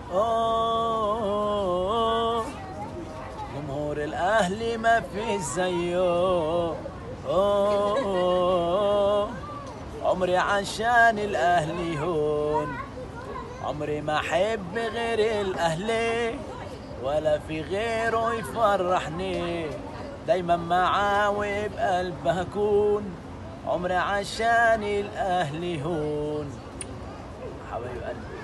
أوه جمهور الأهلي ما في زيه أوه عمري عشان الأهلي هون عمري ما أحب غير الأهلي ولا في غيره يفرحني دايما معاه وبقلبه هكون عمري عشان الأهلي هون حبايب قلبي